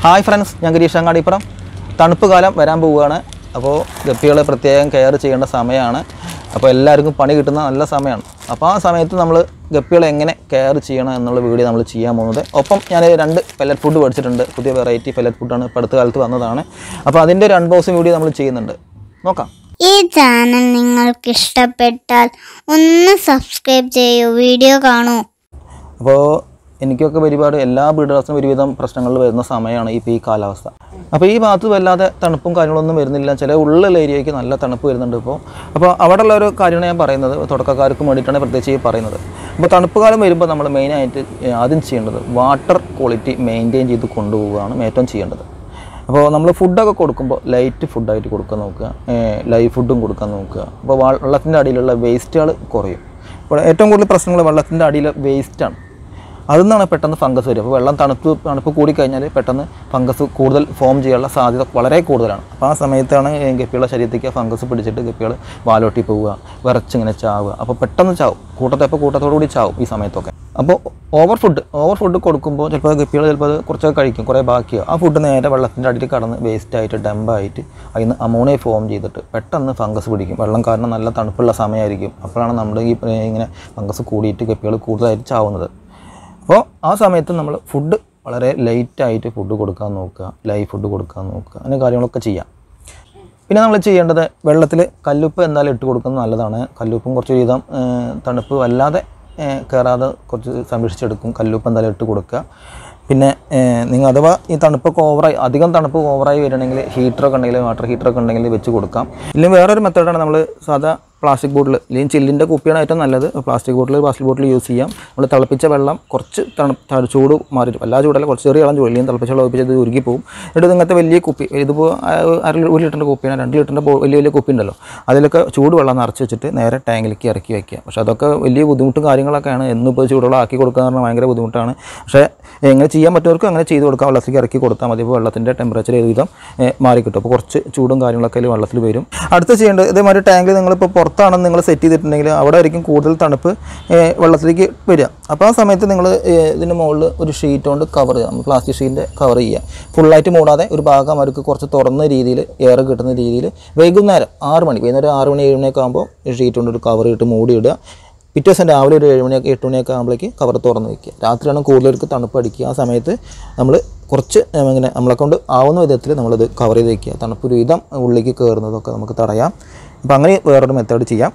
hi friends ഞാൻ ഗിരീഷ് അങ്ങാടിപ്പുറം തണുപ്പ് കാലം വരാൻ പോവുകയാണ് അപ്പോൾ ഗപ്പികളെ പ്രത്യേകം കെയർ ചെയ്യേണ്ട സമയമാണ് അപ്പോൾ എല്ലാവർക്കും പണി കിട്ടുന്ന നല്ല സമയമാണ് അപ്പോൾ ആ സമയത്ത് നമ്മൾ ഗപ്പികളെ എങ്ങനെ കെയർ ചെയ്യണം എന്നുള്ള വീഡിയോ നമ്മൾ ചെയ്യാൻ പോകുന്നത് ഒപ്പം ഞാൻ രണ്ട് പെല്ലറ്റ് ഫുഡ് പഠിച്ചിട്ടുണ്ട് പുതിയ വെറൈറ്റി പെല്ലറ്റ് ഫുഡാണ് ഇപ്പോൾ അടുത്ത കാലത്ത് വന്നതാണ് അപ്പോൾ അതിൻ്റെ ഒരു അൺബോക്സിങ് വീഡിയോ നമ്മൾ ചെയ്യുന്നുണ്ട് നോക്കാം ഈ ചാനൽ നിങ്ങൾക്ക് ഇഷ്ടപ്പെട്ടാൽ ഒന്ന് സബ്സ്ക്രൈബ് ചെയ്യൂ വീഡിയോ കാണൂ അപ്പോൾ എനിക്കൊക്കെ ഒരുപാട് എല്ലാ ബ്രീഡേഴ്സിനും ഒരുവിധം പ്രശ്നങ്ങൾ വരുന്ന സമയമാണ് ഇപ്പോൾ ഈ കാലാവസ്ഥ അപ്പോൾ ഈ ഭാഗത്ത് വല്ലാതെ തണുപ്പും കാര്യങ്ങളൊന്നും വരുന്നില്ല ചില ഉള്ളിലുള്ള ഏരിയയ്ക്ക് നല്ല തണുപ്പ് വരുന്നുണ്ട് ഇപ്പോൾ അപ്പോൾ അവിടെയുള്ള ഒരു കാര്യമാണ് ഞാൻ പറയുന്നത് തുടക്കക്കാർക്ക് വേണ്ടിയിട്ടാണ് പ്രത്യേകിച്ച് ഈ പറയുന്നത് അപ്പോൾ തണുപ്പ് കാലം വരുമ്പോൾ നമ്മൾ മെയിനായിട്ട് ആദ്യം ചെയ്യേണ്ടത് വാട്ടർ ക്വാളിറ്റി മെയിൻറ്റെയിൻ ചെയ്ത് കൊണ്ടുപോവുകയാണ് ഏറ്റവും ചെയ്യേണ്ടത് അപ്പോൾ നമ്മൾ ഫുഡൊക്കെ കൊടുക്കുമ്പോൾ ലൈറ്റ് ഫുഡായിട്ട് കൊടുക്കാൻ നോക്കുക ലൈവ് ഫുഡും കൊടുക്കാൻ നോക്കുക അപ്പോൾ വെള്ളത്തിൻ്റെ അടിയിലുള്ള വേസ്റ്റുകൾ കുറയും അപ്പോൾ ഏറ്റവും കൂടുതൽ പ്രശ്നങ്ങൾ വെള്ളത്തിൻ്റെ അടിയിലെ വേസ്റ്റാണ് അതിൽ നിന്നാണ് പെട്ടെന്ന് ഫംഗസ് വരിക അപ്പോൾ വെള്ളം തണുപ്പ് തണുപ്പ് കൂടിക്കഴിഞ്ഞാൽ പെട്ടെന്ന് ഫംഗസ് കൂടുതൽ ഫോം ചെയ്യാനുള്ള സാധ്യത വളരെ കൂടുതലാണ് അപ്പോൾ ആ സമയത്താണ് ഗപ്പികളുടെ ശരീരത്തേക്ക് ഫംഗസ് പിടിച്ചിട്ട് ഗപ്പികൾ വാലോട്ടി പോവുക വിറച്ചിങ്ങനെ ചാവുക അപ്പോൾ പെട്ടെന്ന് ചാവും കൂട്ടത്തപ്പോൾ കൂട്ടത്തോടു കൂടി ചാവും ഈ സമയത്തൊക്കെ അപ്പോൾ ഓവർ ഫുഡ് ഓവർ ഫുഡ് കൊടുക്കുമ്പോൾ ചിലപ്പോൾ ഗപ്പികൾ ചിലപ്പോൾ അത് കുറച്ചൊക്കെ കഴിക്കും കുറേ ബാക്കിയാവും ആ ഫുഡ് നേരെ വെള്ളത്തിൻ്റെ അടിയിൽ കടന്ന് വേസ്റ്റായിട്ട് ഡംപായിട്ട് അതിൽ നിന്ന് അമോണിയ ഫോം ചെയ്തിട്ട് പെട്ടെന്ന് ഫംഗസ് പിടിക്കും വെള്ളം കാരണം നല്ല തണുപ്പുള്ള സമയമായിരിക്കും അപ്പോഴാണ് നമ്മുടെ ഈ ഏ, ഇങ്ങനെ ഫംഗസ് കൂടിയിട്ട് ഗപ്പികൾ കൂടുതലായിട്ട് ചാവുന്നത് അപ്പോൾ ആ സമയത്ത് നമ്മൾ ഫുഡ് വളരെ ലൈറ്റായിട്ട് ഫുഡ് കൊടുക്കാൻ നോക്കുക ലൈവ് ഫുഡ് കൊടുക്കാൻ നോക്കുക അങ്ങനെ കാര്യങ്ങളൊക്കെ ചെയ്യാം പിന്നെ നമ്മൾ ചെയ്യേണ്ടത് വെള്ളത്തിൽ കല്ലുപ്പ് എന്തായാലും ഇട്ട് കൊടുക്കുന്നത് നല്ലതാണ് കല്ലുപ്പും കുറച്ച് വീതം ഏ, തണുപ്പ് വല്ലാതെ ഏ, കയറാതെ കുറച്ച് സംരക്ഷിച്ചെടുക്കും കല്ലുപ്പ് എന്തായാലും ഇട്ട് കൊടുക്കുക പിന്നെ നിങ്ങൾ അഥവാ ഈ തണുപ്പൊക്കെ ഓവറായി അധികം തണുപ്പ് ഓവറായി വരണമെങ്കിൽ ഹീറ്ററൊക്കെ ഉണ്ടെങ്കിൽ വാട്ടർ ഹീറ്ററൊക്കെ ഉണ്ടെങ്കിൽ വെച്ച് കൊടുക്കാം ഇല്ലെങ്കിൽ വേറൊരു മെത്തേഡാണ് നമ്മൾ സാധാ പ്ലാസ്റ്റിക് ബോട്ടിൽ അല്ലെങ്കിൽ ചില്ലിൻ്റെ കുപ്പിയാണ് ഏറ്റവും നല്ലത് plastic bottle plastic bottle use ചെയ്യാം നമ്മൾ തിളപ്പിച്ച വെള്ളം കുറച്ച് തണു ത- ചൂട് മാറിയിട്ട് എല്ലാ ചൂടല്ല കുറച്ച് ചെറിയ ഇളം ചൂട് അല്ലെങ്കിൽ തിളപ്പിച്ച വെള്ളം ഒപ്പിച്ച് ഇത് ഉരുകി പോകും എന്നിട്ട് ഇങ്ങനത്തെ വലിയ കുപ്പി ഇതിപ്പോൾ അര ഒരു ലിറ്ററിൻ്റെ കുപ്പിയാണ് രണ്ട് ലിറ്ററിൻ്റെ വലിയ വലിയ കുപ്പി ഉണ്ടല്ലോ അതിലൊക്കെ ചൂട് വെള്ളം നിറച്ച് വെച്ചിട്ട് നേരെ ടാങ്കിലേക്ക് ഇറക്കി വയ്ക്കുക പക്ഷേ അതൊക്കെ വലിയ ബുദ്ധിമുട്ടും കാര്യങ്ങളൊക്കെയാണ് എന്നിപ്പോൾ ചൂടുവെള്ളം ആക്കി കൊടുക്കുക എന്ന് പറഞ്ഞാൽ ഭയങ്കര ബുദ്ധിമുട്ടാണ് പക്ഷേ എങ്ങനെ ചെയ്യാൻ പറ്റുന്നവർക്ക് അങ്ങനെ ചെയ്ത് കൊടുക്കാം വെള്ളത്തിലേക്ക് ഇറക്കി കൊടുത്താൽ മതി അപ്പോൾ വെള്ളത്തിൻ്റെ ടെമ്പറേച്ചർ ഏതുവിധം ഏ, മാറി കിട്ടും അപ്പോൾ കുറച്ച് ചൂടും കാര്യങ്ങളൊക്കെ അതിൽ വെള്ളത്തിൽ വരും അടുത്ത് ചെയ്യേണ്ടത് ഇതേമാതിരി ടാങ്കിൽ നിങ്ങളിപ്പോൾ പുറത്താണെന്ന് നിങ്ങൾ സെറ്റ് ചെയ്തിട്ടുണ്ടെങ്കിൽ അവിടെ ആയിരിക്കും കൂടുതൽ തണുപ്പ് ഏ, വെള്ളത്തിലേക്ക് വരിക അപ്പോൾ ആ സമയത്ത് നിങ്ങൾ ഇതിൻ്റെ മുകളിൽ ഒരു ഷീറ്റ് കൊണ്ട് കവർ ചെയ്യുക പ്ലാസ്റ്റിക് ഷീറ്റിൻ്റെ കവർ ചെയ്യുക ഫുള്ളായിട്ട് മൂടാതെ ഒരു ഭാഗം അവർക്ക് കുറച്ച് തുറന്ന രീതിയിൽ എയർ കിട്ടുന്ന രീതിയിൽ വൈകുന്നേരം ആറ് മണി വൈകുന്നേരം ആറ് മണി ഏഴ് മണിയൊക്കെ ആകുമ്പോൾ ഷീറ്റ് കൊണ്ട് ഒരു കവർ ഇട്ട് മൂടിയിടുക പിറ്റേ ദിവസം രാവിലെ ഒരു ഏഴ് മണിയൊക്കെ എട്ട് മണിയൊക്കെ ആകുമ്പോഴേക്ക് കവർ തുറന്ന് വയ്ക്കുക രാത്രിയാണ് കൂടുതലേക്ക് തണുപ്പ് അടിക്കുക ആ സമയത്ത് നമ്മൾ കുറച്ച് ഏഹ്, ഇങ്ങനെ നമ്മളെ കൊണ്ട് ആവുന്ന വിധത്തിൽ നമ്മളത് കവർ ചെയ്ത് വയ്ക്കുക തണുപ്പ് ഒരു വിധം ഉള്ളിലേക്ക് കയറുന്നതൊക്കെ നമുക്ക് തടയാം അപ്പോൾ അങ്ങനെ വേറൊരു മെത്തേഡ് ചെയ്യാം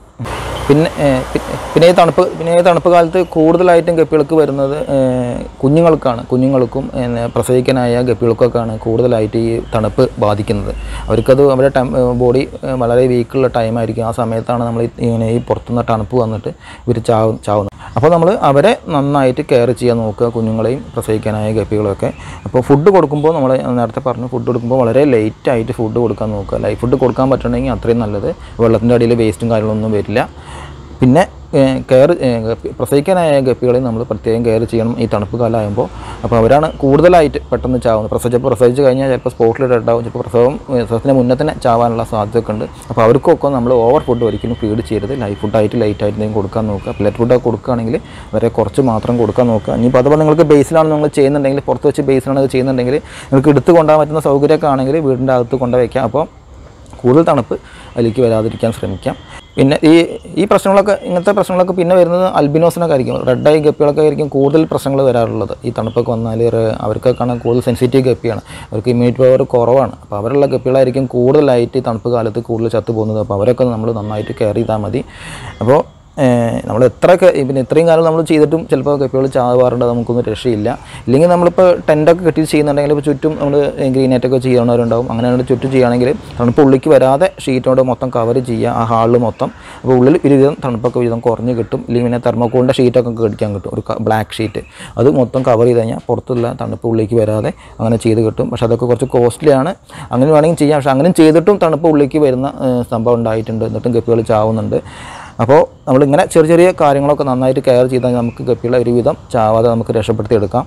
പിന്നെ ഏഹ്, പി- പിന്നെ ഈ തണുപ്പ് പിന്നെ ഈ തണുപ്പ് കാലത്ത് കൂടുതലായിട്ടും ഗപ്പികൾക്ക് വരുന്നത് ഏഹ്, കുഞ്ഞുങ്ങൾക്കാണ് കുഞ്ഞുങ്ങൾക്കും പിന്നെ പ്രസവിക്കാനായ ഗപ്പികൾക്കൊക്കെയാണ് കൂടുതലായിട്ട് ഈ തണുപ്പ് ബാധിക്കുന്നത് അവർക്കത് അവരുടെ ടൈം ബോഡി വളരെ വീക്കുള്ള ടൈമായിരിക്കും ആ സമയത്താണ് നമ്മൾ ഈ- ഇങ്ങനെ ഈ പുറത്തുനിന്ന് തണുപ്പ് വന്നിട്ട് ഇവർ ചാവും ചാവുന്നത് അപ്പോൾ നമ്മൾ അവരെ നന്നായിട്ട് കെയർ ചെയ്യാൻ നോക്കുക കുഞ്ഞുങ്ങളെയും പ്രസവിക്കാനായ ഗപ്പികളൊക്കെ അപ്പോൾ ഫുഡ് കൊടുക്കുമ്പോൾ നമ്മൾ നേരത്തെ പറഞ്ഞു ഫുഡ് കൊടുക്കുമ്പോൾ വളരെ ലേറ്റായിട്ട് ഫുഡ് കൊടുക്കാൻ നോക്കുക ലൈഫ് ഫുഡ് കൊടുക്കാൻ പറ്റണമെങ്കിൽ അത്രയും നല്ലത് വെള്ളത്തിൻ്റെ അടിയിൽ വേസ്റ്റും കാര്യങ്ങളൊന്നും വരില്ല പിന്നെ കെയർ പ്രസവിക്കാനായ ഗപ്പികളെ നമ്മൾ പ്രത്യേകം കെയർ ചെയ്യണം ഈ തണുപ്പ് കാലമാകുമ്പോൾ അപ്പോൾ അവരാണ് കൂടുതലായിട്ട് പെട്ടെന്ന് ചാവുന്നത് പ്രസവിച്ചപ്പോൾ പ്രസവിച്ച് കഴിഞ്ഞാൽ ചിലപ്പോൾ സ്പോട്ടിൽ ഉണ്ടാവും ചിലപ്പോൾ പ്രസവം ഏ, പ്രസവത്തിന് മുന്നേ തന്നെ ചാവാനുള്ള സാധ്യതയൊക്കെ ഉണ്ട് അപ്പോൾ അവർക്കൊക്കെ നമ്മൾ ഓവർ ഫുഡ് ഒരിക്കലും ഫീഡ് ചെയ്യരുത് ലൈഫ് ഫുഡായിട്ട് ലൈറ്റ് ആയിട്ട് എന്തെങ്കിലും കൊടുക്കാൻ നോക്കുക പ്ലേറ്റ് ഫുഡൊക്കെ കൊടുക്കുകയാണെങ്കിൽ അവരെ കുറച്ച് മാത്രം കൊടുക്കാൻ നോക്കുക ഇനിയിപ്പോൾ അതുപോലെ നിങ്ങൾക്ക് ബേസിലാണ് നിങ്ങൾ ചെയ്യുന്നുണ്ടെങ്കിൽ പുറത്ത് വെച്ച് ബേസിലാണ് ഇത് ചെയ്യുന്നുണ്ടെങ്കിൽ നിങ്ങൾക്ക് എടുത്ത് കൊണ്ടുപോകാൻ പറ്റുന്ന സൗകര്യമൊക്കെ ആണെങ്കിൽ വീടിൻ്റെ അകത്ത് കൊണ്ടുവയ്ക്കാം അപ്പോൾ കൂടുതൽ തണുപ്പ് അതിലേക്ക് വരാതിരിക്കാൻ ശ്രമിക്കാം പിന്നെ ഈ ഈ പ്രശ്നങ്ങളൊക്കെ ഇങ്ങനത്തെ പ്രശ്നങ്ങളൊക്കെ പിന്നെ വരുന്നത് അൽബിനോസിനൊക്കെ ആയിരിക്കും റെഡ് ഐ ഗപ്പികളൊക്കെ ആയിരിക്കും കൂടുതൽ പ്രശ്നങ്ങൾ വരാറുള്ളത് ഈ തണുപ്പൊക്കെ വന്നാൽ അവർക്കൊക്കെയാണ് കൂടുതൽ സെൻസിറ്റീവ് ഗപ്പിയാണ് അവർക്ക് ഇമ്മ്യൂണിറ്റി പവർ കുറവാണ് അപ്പോൾ അവരുള്ള ഗപ്പികളായിരിക്കും കൂടുതലായിട്ട് ഈ തണുപ്പ് കാലത്ത് കൂടുതൽ ചത്തു പോകുന്നത് അപ്പോൾ അവരൊക്കെ നമ്മൾ നന്നായിട്ട് കെയർ ചെയ്താൽ മതി അപ്പോൾ നമ്മൾ എത്രയൊക്കെ പിന്നെ ഇത്രയും കാലം നമ്മൾ ചെയ്തിട്ടും ചിലപ്പോൾ കപ്പികൾ ചാവാറുണ്ട് നമുക്കൊന്നും രക്ഷയില്ല ഇല്ലെങ്കിൽ നമ്മളിപ്പോൾ ടെൻറ്റൊക്കെ കെട്ടി ചെയ്യുന്നുണ്ടെങ്കിൽ ഇപ്പോൾ ചുറ്റും നമ്മൾ ഗ്രീൻ നെറ്റൊക്കെ ചെയ്യുന്നവരുണ്ടാവും അങ്ങനെ അങ്ങോട്ട് ചുറ്റും ചെയ്യുകയാണെങ്കിൽ തണുപ്പ് ഉള്ളിലേക്ക് വരാതെ ഷീറ്റോട് മൊത്തം കവർ ചെയ്യുക ആ ഹാളിൽ മൊത്തം അപ്പോൾ ഉള്ളിൽ ഒരുവിധം തണുപ്പൊക്കെ വിധം കുറഞ്ഞ് കിട്ടും ഇല്ലെങ്കിൽ പിന്നെ തെർമോക്കോളിൻ്റെ ഷീറ്റൊക്കെ കടിക്കാൻ കിട്ടും ഒരു ബ്ലാക്ക് ഷീറ്റ് അത് മൊത്തം കവർ ചെയ്ത് കഴിഞ്ഞാൽ പുറത്തുള്ള തണുപ്പ് ഉള്ളിലേക്ക് വരാതെ അങ്ങനെ ചെയ്ത് കിട്ടും പക്ഷേ അതൊക്കെ കുറച്ച് കോസ്റ്റ്ലിയാണ് അങ്ങനെ വേണമെങ്കിൽ ചെയ്യാം പക്ഷേ അങ്ങനെ ചെയ്തിട്ടും തണുപ്പ് ഉള്ളിലേക്ക് വരുന്ന ഏഹ്, സംഭവം ഉണ്ടായിട്ടുണ്ട് എന്നിട്ടും ഗപ്പികൾ ചാവുന്നുണ്ട് അപ്പോൾ നമ്മളിങ്ങനെ ചെറിയ ചെറിയ കാര്യങ്ങളൊക്കെ നന്നായിട്ട് കെയർ ചെയ്താൽ നമുക്ക് ഗപ്പികളെ ഒരുവിധം ചാവാതെ നമുക്ക് രക്ഷപ്പെടുത്തിയെടുക്കാം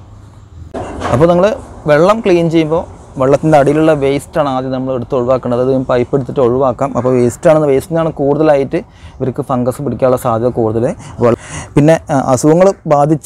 അപ്പോൾ നിങ്ങൾ വെള്ളം ക്ലീൻ ചെയ്യുമ്പോൾ വെള്ളത്തിൻ്റെ അടിയിലുള്ള വേസ്റ്റാണ് ആദ്യം നമ്മൾ എടുത്ത് ഒഴിവാക്കേണ്ടത് അത് പൈപ്പ് എടുത്തിട്ട് ഒഴിവാക്കാം അപ്പോൾ വേസ്റ്റാണെന്ന് വേസ്റ്റിനാണ് കൂടുതലായിട്ട് ഇവർക്ക് ഫംഗസ് പിടിക്കാനുള്ള സാധ്യത കൂടുതൽ അപ്പോൾ പിന്നെ അസുഖങ്ങൾ ബാധിച്ച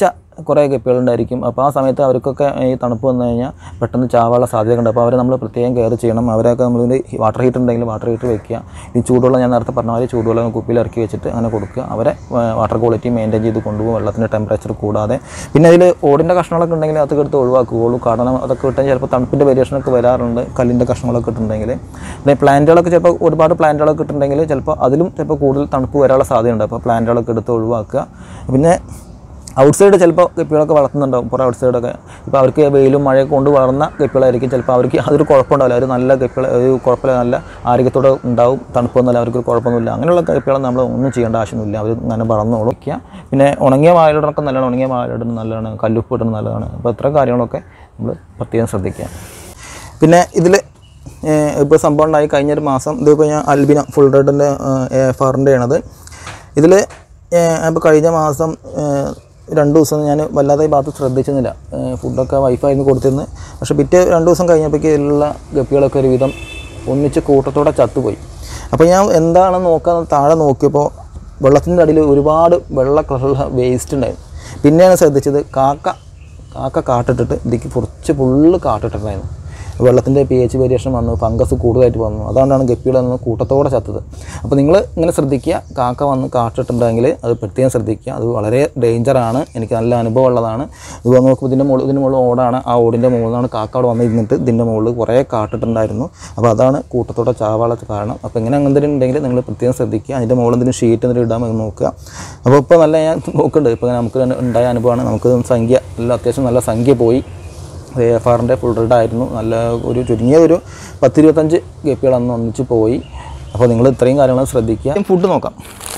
കുറേ ഗപ്പികളുണ്ടായിരിക്കും അപ്പോൾ ആ സമയത്ത് അവർക്കൊക്കെ ഈ തണുപ്പ് വന്നു കഴിഞ്ഞാൽ പെട്ടെന്ന് ചാവാനുള്ള സാധ്യതയുണ്ട് അപ്പോൾ അവരെ നമ്മൾ പ്രത്യേകം കെയർ ചെയ്യണം അവരൊക്കെ നമ്മളിതിൻ്റെ വാട്ടർ ഹീറ്റർ ഉണ്ടെങ്കിൽ വാട്ടർ ഹീറ്റർ വെക്കുക ഈ ചൂടുവെള്ളം ഞാൻ നേരത്തെ പറഞ്ഞ മാതിരി ചൂടുവെള്ളം കുപ്പിയിൽ ഇറക്കി വെച്ചിട്ട് അങ്ങനെ കൊടുക്കുക അവരെ വാട്ടർ ക്വാളിറ്റി മെയിൻറ്റെയിൻ ചെയ്ത് കൊണ്ടുപോകും വെള്ളത്തിൻ്റെ ടെമ്പറേച്ചർ കൂടാതെ പിന്നെ അതിൽ ഓടിൻ്റെ കഷ്ണങ്ങളൊക്കെ ഉണ്ടെങ്കിൽ അതൊക്കെ എടുത്ത് ഒഴിവാക്കുകയുള്ളൂ കാരണം അതൊക്കെ ഇട്ടാൽ ചിലപ്പോൾ തണുപ്പിൻ്റെ വേരിയേഷനൊക്കെ വരാറുണ്ട് കല്ലിൻ്റെ കഷ്ണങ്ങളൊക്കെ ഇട്ടുണ്ടെങ്കിൽ പിന്നെ പ്ലാന്റുകളൊക്കെ ചിലപ്പോൾ ഒരുപാട് പ്ലാന്റുകളൊക്കെ ഇട്ടിട്ടുണ്ടെങ്കിൽ ചിലപ്പോൾ അതിലും ചിലപ്പോൾ കൂടുതൽ തണുപ്പ് വരാനുള്ള സാധ്യതയുണ്ട് അപ്പോൾ പ്ലാന്റുകളൊക്കെ എടുത്ത് ഒഴിവാക്കുക പിന്നെ ഔട്ട്സൈഡ് ചിലപ്പോൾ ഗപ്പികളൊക്കെ വളർത്തുന്നുണ്ടാവും പുറം ഔട്ട്സൈഡൊക്കെ ഇപ്പോൾ അവർക്ക് വെയിലും മഴയൊക്കെ കൊണ്ട് വളർന്ന ഗപ്പികളായിരിക്കും ചിലപ്പോൾ അവർക്ക് അതൊരു കുഴപ്പമുണ്ടാവില്ല അവർ നല്ല ഗപ്പികൾ ഒരു കുഴപ്പമില്ല നല്ല ആരോഗ്യത്തോടെ ഉണ്ടാവും തണുപ്പൊന്നുമില്ല അവർക്ക് ഒരു കുഴപ്പമൊന്നുമില്ല അങ്ങനെയുള്ള ഗപ്പികളെ നമ്മൾ ഒന്നും ചെയ്യേണ്ട ആവശ്യമൊന്നുമില്ല അവർ അങ്ങനെ വളർന്നോളും വയ്ക്കുക പിന്നെ ഉണങ്ങിയ വായലിടണമൊക്കെ നല്ലതാണ് ഉണങ്ങിയ വായലിടണം നല്ലതാണ് കല്ലുപ്പ് ഇടുന്നത് നല്ലതാണ് അപ്പോൾ ഇത്ര കാര്യങ്ങളൊക്കെ നമ്മൾ പ്രത്യേകം ശ്രദ്ധിക്കുക പിന്നെ ഇതിൽ ഇപ്പോൾ സംഭവം ഉണ്ടായി കഴിഞ്ഞൊരു മാസം ഇതിപ്പോൾ ഞാൻ അൽബിന ഫുൾ റെഡിൻ്റെ എ എഫ് ആറിൻ്റെ ആണത് ഇതിൽ ഇപ്പോൾ കഴിഞ്ഞ മാസം ഏഹ്, രണ്ട് ദിവസം ഞാൻ വല്ലാതെ ഈ ഭാഗത്ത് ശ്രദ്ധിച്ചിരുന്നില്ല ഏഹ്, ഫുഡൊക്കെ വൈഫായിരുന്നു കൊടുത്തിരുന്നത് പക്ഷേ പിറ്റേ രണ്ട് ദിവസം കഴിഞ്ഞപ്പോഴേക്ക് ഇതിലുള്ള ഗപ്പികളൊക്കെ ഒരുവിധം ഒന്നിച്ച് കൂട്ടത്തോടെ ചത്തുപോയി അപ്പോൾ ഞാൻ എന്താണെന്ന് നോക്കാൻ താഴെ നോക്കിയപ്പോൾ വെള്ളത്തിൻ്റെ അടിയിൽ ഒരുപാട് വെള്ള കളറുള്ള വേസ്റ്റ് ഉണ്ടായിരുന്നു പിന്നെയാണ് ശ്രദ്ധിച്ചത് കാക്ക കാക്ക കാട്ടിട്ടിട്ട് ഇതിക്ക് കുറച്ച് ഫുള്ള് കാട്ടിട്ടിട്ടുണ്ടായിരുന്നു വെള്ളത്തിൻ്റെ പി എച്ച് വേരിയേഷൻ വന്നു ഫംഗസ് കൂടുതലായിട്ട് വന്നു അതുകൊണ്ടാണ് ഗപ്പികൾ വന്ന് കൂട്ടത്തോടെ ചത്തത് അപ്പോൾ നിങ്ങൾ ഇങ്ങനെ ശ്രദ്ധിക്കുക കാക്ക വന്ന് കാട്ടിട്ടുണ്ടെങ്കിൽ അത് പ്രത്യേകം ശ്രദ്ധിക്കുക അത് വളരെ ഡേഞ്ചറാണ് എനിക്ക് നല്ല അനുഭവം ഉള്ളതാണ് ഇത് വന്ന് നോക്കുമ്പോൾ ഇതിൻ്റെ മുകളിൽ ഇതിൻ്റെ മുകളിൽ ഓടാണ് ആ ഓടിൻ്റെ മുകളിൽ നിന്നാണ് കാക്ക അവിടെ വന്ന് ഇരുന്നിട്ട് ഇതിൻ്റെ മുകളിൽ കുറേ കാട്ടിട്ടുണ്ടായിരുന്നു അപ്പോൾ അതാണ് കൂട്ടത്തോടെ ചാവാള കാരണം അപ്പോൾ ഇങ്ങനെ അങ്ങനെ ഉണ്ടെങ്കിൽ നിങ്ങൾ പ്രത്യേകം ശ്രദ്ധിക്കുക അതിൻ്റെ മുകളിൽ എന്തെങ്കിലും ഷീറ്റ് എന്തെങ്കിലും ഇടാൻ എന്ന് നോക്കുക അപ്പോൾ ഇപ്പോൾ നല്ല ഞാൻ നോക്കുന്നുണ്ട് ഇപ്പോൾ നമുക്ക് തന്നെ ഉണ്ടായ അനുഭവമാണ് നമുക്ക് സംഖ്യ നല്ല അത്യാവശ്യം നല്ല സംഖ്യ പോയി എ എഫ് ആറിൻ്റെ ഫുൾ റെഡ് ആയിരുന്നു നല്ല ഒരു ചുരുങ്ങിയ ഒരു പത്തിരുപത്തഞ്ച് ഗപ്പികൾ അന്ന് ഒന്നിച്ച് പോയി അപ്പോൾ നിങ്ങൾ ഇത്രയും കാര്യങ്ങൾ ശ്രദ്ധിക്കുക ഫുഡ് നോക്കാം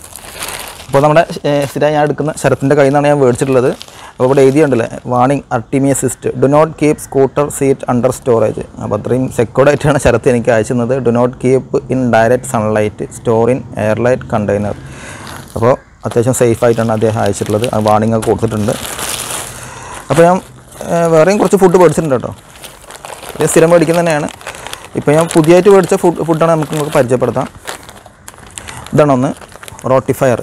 അപ്പോൾ നമ്മുടെ ഏഹ്, സ്ഥിരം ഞാൻ എടുക്കുന്ന ശരത്തിൻ്റെ കയ്യിൽ നിന്നാണ് ഞാൻ മേടിച്ചിട്ടുള്ളത് അപ്പോൾ ഇവിടെ എഴുതിയുണ്ടല്ലേ warning artemia cyst do not keep scooter seat under storage അപ്പോൾ അത്രയും സെക്യൂർഡ് ആയിട്ടാണ് ശരത്ത് എനിക്ക് അയച്ചിരുന്നത് do not keep in direct sunlight store in airtight container അപ്പോൾ അത്യാവശ്യം സേഫ് ആയിട്ടാണ് അദ്ദേഹം അയച്ചിട്ടുള്ളത് ആ വാണിംഗ് ഒക്കെ കൊടുത്തിട്ടുണ്ട് അപ്പോൾ ഞാൻ ഏഹ്, വേറെയും കുറച്ച് ഫുഡ് മേടിച്ചിട്ടുണ്ട് കേട്ടോ ഇത് സ്ഥിരം മേടിക്കുന്ന തന്നെയാണ് ഇപ്പോൾ ഞാൻ പുതിയതായിട്ട് മേടിച്ച ഫുഡ് ഫുഡാണ് നമുക്ക് നിങ്ങൾക്ക് പരിചയപ്പെടുത്താം ഇതാണ് ഒന്ന് റോട്ടിഫയർ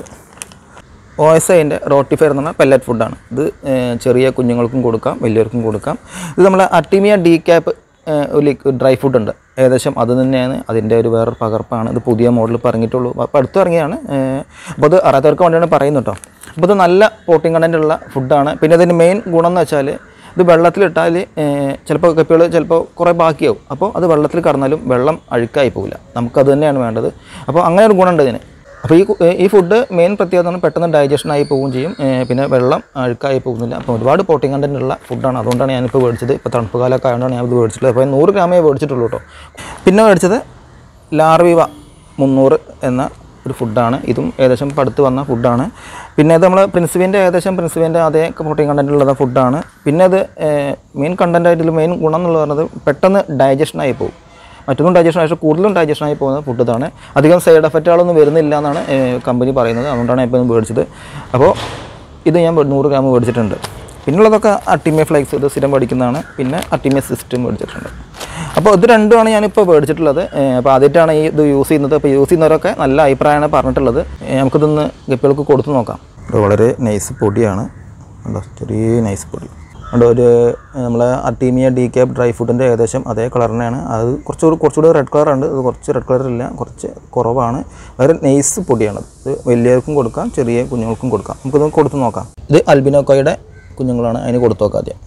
ഒ എസ് ഐൻ്റെ റോട്ടിഫയർ എന്ന് പറഞ്ഞാൽ പെല്ലറ്റ് ഫുഡാണ് ഇത് ഏഹ്, ചെറിയ കുഞ്ഞുങ്ങൾക്കും കൊടുക്കാം വലിയവർക്കും കൊടുക്കാം ഇത് നമ്മളെ അട്ടിമിയ ഡി ക്യാപ്പ് ഒരു ഡ്രൈ ഫുഡ് ഉണ്ട് ഏകദേശം അത് തന്നെയാണ് അതിൻ്റെ ഒരു വേറൊരു പകർപ്പാണ് ഇത് പുതിയ മോഡൽ പറഞ്ഞിട്ടുള്ളൂ അപ്പോൾ അടുത്ത് ഇറങ്ങിയാണ് ഏഹ്, അപ്പോൾ അത് അറിയാത്തവർക്ക് വേണ്ടിയാണ് പറയുന്നത് കേട്ടോ അപ്പോൾ ഇത് നല്ല പ്രോട്ടീൻ കണ്ടൻ്റ് ഉള്ള ഫുഡാണ് പിന്നെ ഇതിൻ്റെ മെയിൻ ഗുണം എന്ന് വെച്ചാൽ ഇത് വെള്ളത്തിലിട്ടാൽ ചിലപ്പോൾ കപ്പികൾ ചിലപ്പോൾ കുറേ ബാക്കിയാവും അപ്പോൾ അത് വെള്ളത്തിൽ കടന്നാലും വെള്ളം അഴുക്കായി പോകില്ല നമുക്കത് തന്നെയാണ് വേണ്ടത് അപ്പോൾ അങ്ങനെ ഒരു ഗുണമുണ്ട് ഇതിന് അപ്പോൾ ഈ കു- ഈ ഫുഡ് മെയിൻ പ്രത്യേകത എന്ന് പറഞ്ഞാൽ പെട്ടെന്ന് ഡൈജഷൻ ആയി പോവുകയും ചെയ്യും ഏഹ് പിന്നെ വെള്ളം അഴുക്കായി പോകുന്നില്ല അപ്പോൾ ഒരുപാട് പ്രോട്ടീൻ കണ്ടൻ്റ് ഉള്ള ഫുഡാണ് അതുകൊണ്ടാണ് ഞാനിപ്പോൾ മേടിച്ചത് ഇപ്പോൾ തണുപ്പ് കാലമൊക്കെ ആയതുകൊണ്ടാണ് ഞാൻ ഇത് മേടിച്ചിട്ടുള്ളത് അപ്പോൾ നൂറ് ഗ്രാമേ മേടിച്ചിട്ടുള്ളൂ കേട്ടോ പിന്നെ മേടിച്ചത് ലാർവിവ മുന്നൂറ് എന്ന ഒരു ഫുഡാണ് ഇതും ഏകദേശം ഇപ്പോൾ അടുത്ത് വന്ന ഫുഡാണ് പിന്നെ ഇത് നമ്മൾ പ്രിൻസിപ്പിൻ്റെ ഏകദേശം പ്രിൻസിപ്പിൻ്റെ അതേ പ്രോട്ടീൻ കണ്ടൻ്റ് ഉള്ള ഫുഡാണ് പിന്നെ അത് മെയിൻ കണ്ടൻ്റ് ആയിട്ടുള്ള മെയിൻ ഗുണം എന്നുള്ളത് പറയുന്നത് പെട്ടെന്ന് ഡൈജഷനായി പോകും മറ്റൊന്നും ഡൈജഷൻ ആയിട്ട് കൂടുതലും ഡൈജഷനായി പോകുന്ന ഫുഡ് ഇതാണ് അധികം സൈഡ് എഫക്റ്റുകളൊന്നും വരുന്നില്ല എന്നാണ് കമ്പനി പറയുന്നത് അതുകൊണ്ടാണ് ഇപ്പോൾ ഇത് മേടിച്ചത് അപ്പോൾ ഇത് ഞാൻ നൂറ് ഗ്രാം മേടിച്ചിട്ടുണ്ട് പിന്നുള്ളതൊക്കെ അട്ടിമേ ഫ്ലേക്സ് ഇത് സ്ഥിരം മേടിക്കുന്നതാണ് പിന്നെ അട്ടിമേ സിസ്റ്റം മേടിച്ചിട്ടുണ്ട് അപ്പോൾ ഇത് രണ്ടുമാണ് ഞാനിപ്പോൾ മേടിച്ചിട്ടുള്ളത് ഏഹ് അപ്പോൾ ആദ്യമായിട്ടാണ് ഈ ഇത് യൂസ് ചെയ്യുന്നത് അപ്പോൾ യൂസ് ചെയ്യുന്നവരൊക്കെ നല്ല അഭിപ്രായമാണ് പറഞ്ഞിട്ടുള്ളത് ഏഹ് നമുക്കിതൊന്ന് ഗപ്പികൾക്ക് കൊടുത്തു നോക്കാം ഇത് വളരെ നൈസ് പൊടിയാണ് കണ്ടോ ചെറിയ നൈസ് പൊടി അതുകൊണ്ട് ഒരു നമ്മളെ അട്ടീമിയ ഡി ക്യാബ് ഡ്രൈ ഫുഡിൻ്റെ ഏകദേശം അതേ കളർ തന്നെയാണ് അത് കുറച്ചുകൂടി കുറച്ചുകൂടി റെഡ് കളറുണ്ട് ഇത് കുറച്ച് റെഡ് കളറില്ല കുറച്ച് കുറവാണ് വളരെ നൈസ് പൊടിയാണ് ഇത് വലിയവർക്കും കൊടുക്കാം ചെറിയ കുഞ്ഞുങ്ങൾക്കും കൊടുക്കാം നമുക്കിത് കൊടുത്ത് നോക്കാം ഇത് അൽബിനോക്കോയുടെ കുഞ്ഞുങ്ങളാണ് അതിന് കൊടുത്തു നോക്കാം ആദ്യം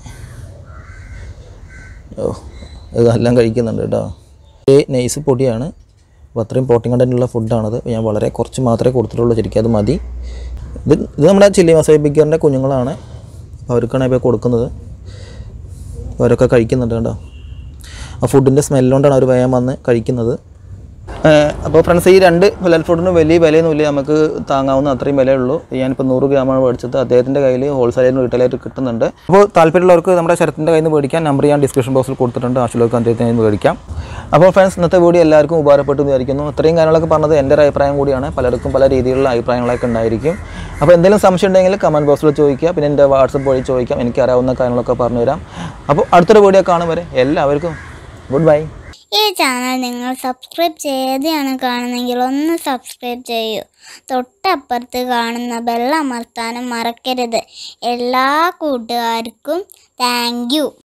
ഓ ഇത് എല്ലാം കഴിക്കുന്നുണ്ട് കേട്ടോ ഈ നൈസ് പൊടിയാണ് അപ്പോൾ അത്രയും പ്രോട്ടീൻ കണ്ടൻ്റ് ഉള്ള ഫുഡാണത് ഞാൻ വളരെ കുറച്ച് മാത്രമേ കൊടുത്തിട്ടുള്ളൂ ശരിക്കും അത് മതി ഇത് ഇത് നമ്മുടെ ചില്ലി മസാല ബിഗറിൻ്റെ കുഞ്ഞുങ്ങളാണ് അപ്പോൾ അവർക്കാണ് ഇപ്പോൾ കൊടുക്കുന്നത് അപ്പോൾ അവരൊക്കെ കഴിക്കുന്നുണ്ട് കേട്ടോ ആ ഫുഡിൻ്റെ സ്മെല്ലുകൊണ്ടാണ് അവർ വേഗം വന്ന് കഴിക്കുന്നത് അപ്പോൾ ഫ്രണ്ട്സ് ഈ രണ്ട് ഫലൽ ഫുഡിന് വലിയ വിലയൊന്നുമില്ല നമുക്ക് താങ്ങാവുന്ന അത്രയും വിലയുള്ളൂ ഞാനിപ്പോൾ നൂറ് ഗ്രാമാണ് മേടിച്ചത് അദ്ദേഹത്തിൻ്റെ കയ്യിൽ ഹോൾസെയിലും റീറ്റെയിലായിട്ട് കിട്ടുന്നുണ്ട് അപ്പോൾ താല്പര്യമുള്ളവർക്ക് നമ്മുടെ ശരത്തിൻ്റെ കയ്യിൽ നിന്ന് മേടിക്കാൻ നമ്പർ ഞാൻ ഡിസ്ക്രിപ്ഷൻ ബോക്സിൽ കൊടുത്തിട്ടുണ്ട് ആവശ്യമുള്ളവർക്ക് അദ്ദേഹത്തിന് കയ്യിൽ നിന്ന് മേടിക്കാം അപ്പോൾ ഫ്രണ്ട്സ് ഇന്നത്തെ വീഡിയോ എല്ലാവർക്കും ഉപകാരപ്പെട്ടു എന്ന് വിചാരിക്കുന്നു ഇത്രയും കാര്യങ്ങളൊക്കെ പറഞ്ഞത് എൻ്റെ ഒരു അഭിപ്രായം കൂടിയാണ് പലർക്കും പല രീതിയിലുള്ള അഭിപ്രായങ്ങളൊക്കെ ഉണ്ടായിരിക്കും അപ്പോൾ എന്തെങ്കിലും സംശയം ഉണ്ടെങ്കിൽ കമൻറ്റ് ബോക്സിൽ ചോദിക്കുക പിന്നെ എൻ്റെ വാട്സപ്പ് വഴി ചോദിക്കാം എനിക്ക് അറിയാവുന്ന കാര്യങ്ങളൊക്കെ പറഞ്ഞു തരാം അപ്പോൾ അടുത്തൊരു വീഡിയോ കാണും വരെ എല്ലാവർക്കും ഗുഡ് ബൈ ഈ ചാനൽ നിങ്ങൾ സബ്സ്ക്രൈബ് ചെയ്യാതെയാണ് കാണുന്നതെങ്കിൽ ഒന്ന് സബ്സ്ക്രൈബ് ചെയ്യൂ തൊട്ടപ്പുറത്ത് കാണുന്ന ബെല്ലമർത്താനും മറക്കരുത് എല്ലാ കൂട്ടുകാർക്കും താങ്ക് യു